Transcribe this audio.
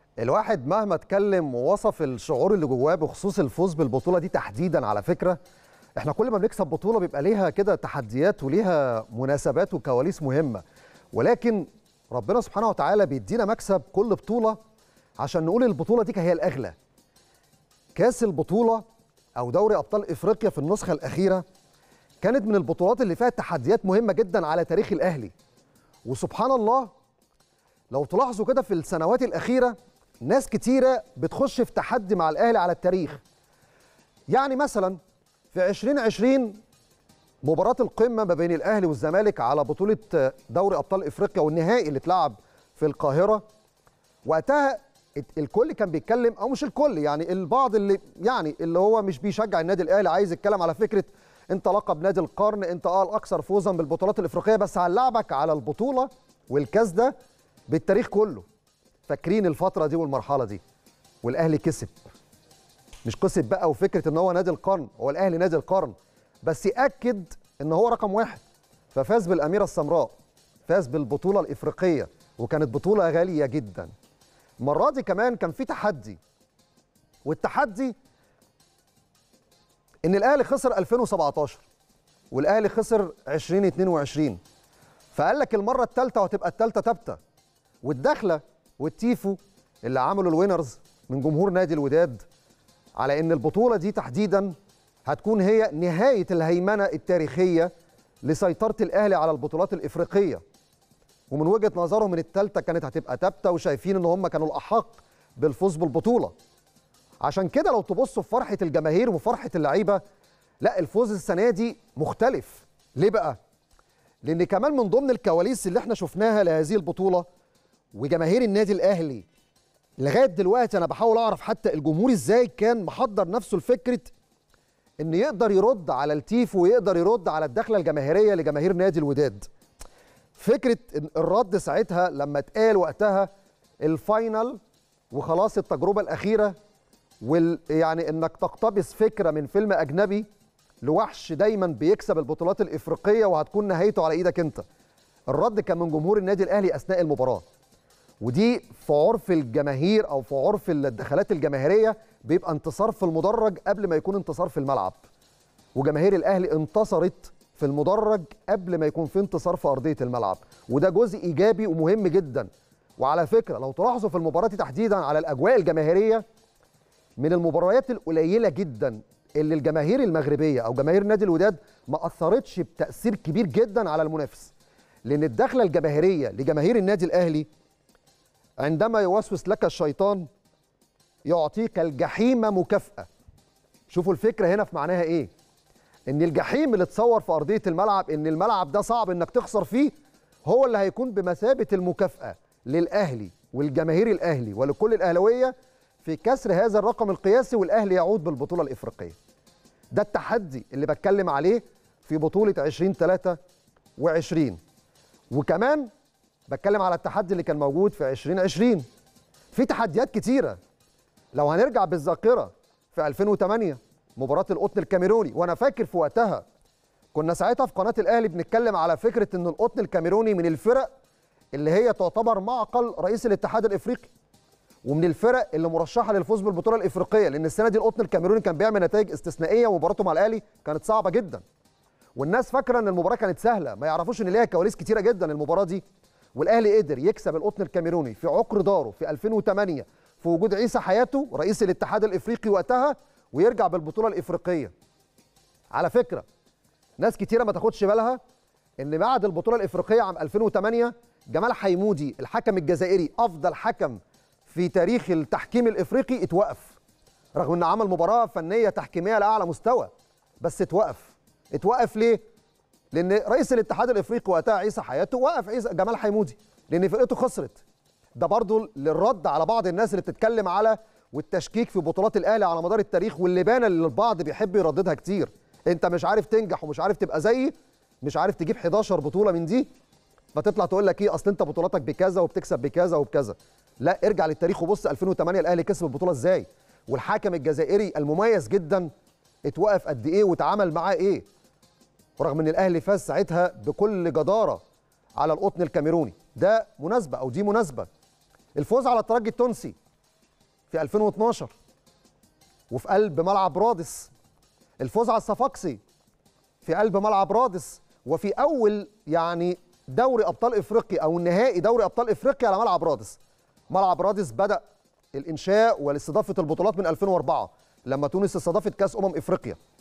الواحد مهما اتكلم ووصف الشعور اللي جواه بخصوص الفوز بالبطوله دي تحديدا على فكره احنا كل ما بنكسب بطوله بيبقى ليها كده تحديات وليها مناسبات وكواليس مهمه ولكن ربنا سبحانه وتعالى بيدينا مكسب كل بطوله عشان نقول البطوله دي هي الاغلى كاس البطوله او دوري ابطال افريقيا في النسخه الاخيره كانت من البطولات اللي فيها تحديات مهمه جدا على تاريخ الاهلي وسبحان الله لو تلاحظوا كده في السنوات الاخيره ناس كتيره بتخش في تحدي مع الاهلي على التاريخ يعني مثلا في 2020 مباراة القمة ما بين الأهلي والزمالك على بطولة دوري أبطال إفريقيا والنهائي اللي اتلعب في القاهرة وقتها الكل كان بيتكلم أو مش الكل يعني البعض اللي يعني اللي هو مش بيشجع النادي الأهلي عايز يتكلم على فكرة أنت لقب نادي القرن أنت أه الأكثر فوزا بالبطولات الإفريقية بس هنلعبك على البطولة والكاس ده بالتاريخ كله فاكرين الفترة دي والمرحلة دي والأهلي كسب مش كسب بقى وفكره ان هو نادي القرن هو الاهلي نادي القرن بس ياكد ان هو رقم واحد ففاز بالاميره السمراء فاز بالبطوله الافريقيه وكانت بطوله غاليه جدا المره دي كمان كان في تحدي والتحدي ان الاهلي خسر 2017 والاهلي خسر 2022 فقال لك المره الثالثه وهتبقى الثالثه ثابته والدخله والتيفو اللي عملوا الوينرز من جمهور نادي الوداد على ان البطوله دي تحديدا هتكون هي نهايه الهيمنه التاريخيه لسيطره الاهلي على البطولات الافريقيه ومن وجهه نظرهم ان الثالثه كانت هتبقى ثابته وشايفين ان هم كانوا الاحق بالفوز بالبطوله عشان كده لو تبصوا في فرحه الجماهير وفرحه اللعيبه لا الفوز السنه دي مختلف ليه بقى لان كمان من ضمن الكواليس اللي احنا شفناها لهذه البطوله وجماهير النادي الاهلي لغايه دلوقتي انا بحاول اعرف حتى الجمهور ازاي كان محضر نفسه لفكره ان يقدر يرد على التيفو ويقدر يرد على الدخله الجماهيريه لجماهير نادي الوداد فكره الرد ساعتها لما اتقال وقتها الفاينل وخلاص التجربه الاخيره وال يعني انك تقتبس فكره من فيلم اجنبي لوحش دايما بيكسب البطولات الافريقيه وهتكون نهايته على ايدك انت الرد كان من جمهور النادي الاهلي اثناء المباراه ودي في عرف الجماهير او في عرف الدخلات الجماهيريه بيبقى انتصار في المدرج قبل ما يكون انتصار في الملعب وجماهير الاهلي انتصرت في المدرج قبل ما يكون في انتصار في ارضيه الملعب وده جزء ايجابي ومهم جدا وعلى فكره لو تلاحظوا في المباراه دي تحديدا على الاجواء الجماهيريه من المباريات القليله جدا اللي الجماهير المغربيه او جماهير نادي الوداد ما اثرتش بتاثير كبير جدا على المنافس لان الدخله الجماهيريه لجماهير النادي الاهلي عندما يوسوس لك الشيطان يعطيك الجحيم مكافأة شوفوا الفكرة هنا في معناها ايه ان الجحيم اللي اتصور في ارضية الملعب ان الملعب ده صعب انك تخسر فيه هو اللي هيكون بمثابة المكافأة للاهلي والجماهير الاهلي ولكل الاهلاوية في كسر هذا الرقم القياسي والاهلي يعود بالبطولة الافريقية ده التحدي اللي بتكلم عليه في بطولة 2023 وكمان بتكلم على التحدي اللي كان موجود في 2020 في تحديات كتيرة لو هنرجع بالذاكرة في 2008 مباراة القطن الكاميروني وأنا فاكر في وقتها كنا ساعتها في قناة الأهلي بنتكلم على فكرة إن القطن الكاميروني من الفرق اللي هي تعتبر معقل رئيس الاتحاد الإفريقي ومن الفرق اللي مرشحة للفوز بالبطولة الإفريقية لأن السنة دي القطن الكاميروني كان بيعمل نتائج استثنائية ومباراته مع الأهلي كانت صعبة جدا والناس فاكرة إن المباراة كانت سهلة ما يعرفوش إن ليها كواليس كتيرة جدا المباراة دي والاهلي قدر يكسب القطن الكاميروني في عقر داره في 2008 في وجود عيسى حياته رئيس الاتحاد الافريقي وقتها ويرجع بالبطوله الافريقيه على فكره ناس كتيره ما تاخدش بالها ان بعد البطوله الافريقيه عام 2008 جمال حيمودي الحكم الجزائري افضل حكم في تاريخ التحكيم الافريقي اتوقف رغم انه عمل مباراه فنيه تحكيميه لاعلى مستوى بس اتوقف اتوقف ليه لان رئيس الاتحاد الافريقي وقتها عيسى حياته وقف عيسى جمال حيمودي لان فرقته خسرت ده برضو للرد على بعض الناس اللي بتتكلم على والتشكيك في بطولات الاهلي على مدار التاريخ واللي بان اللي البعض بيحب يرددها كتير انت مش عارف تنجح ومش عارف تبقى زيي مش عارف تجيب 11 بطوله من دي فتطلع تقول لك ايه اصل انت بطولاتك بكذا وبتكسب بكذا وبكذا لا ارجع للتاريخ وبص 2008 الاهلي كسب البطوله ازاي والحكم الجزائري المميز جدا اتوقف قد ايه واتعامل معاه ايه ورغم ان الاهلي فاز ساعتها بكل جداره على القطن الكاميروني ده مناسبه او دي مناسبه الفوز على الترجي التونسي في 2012 وفي قلب ملعب رادس الفوز على الصفاقسي في قلب ملعب رادس وفي اول يعني دوري ابطال افريقيا او النهائي دوري ابطال افريقيا على ملعب رادس ملعب رادس بدا الانشاء والاستضافه البطولات من 2004 لما تونس استضافت كاس امم افريقيا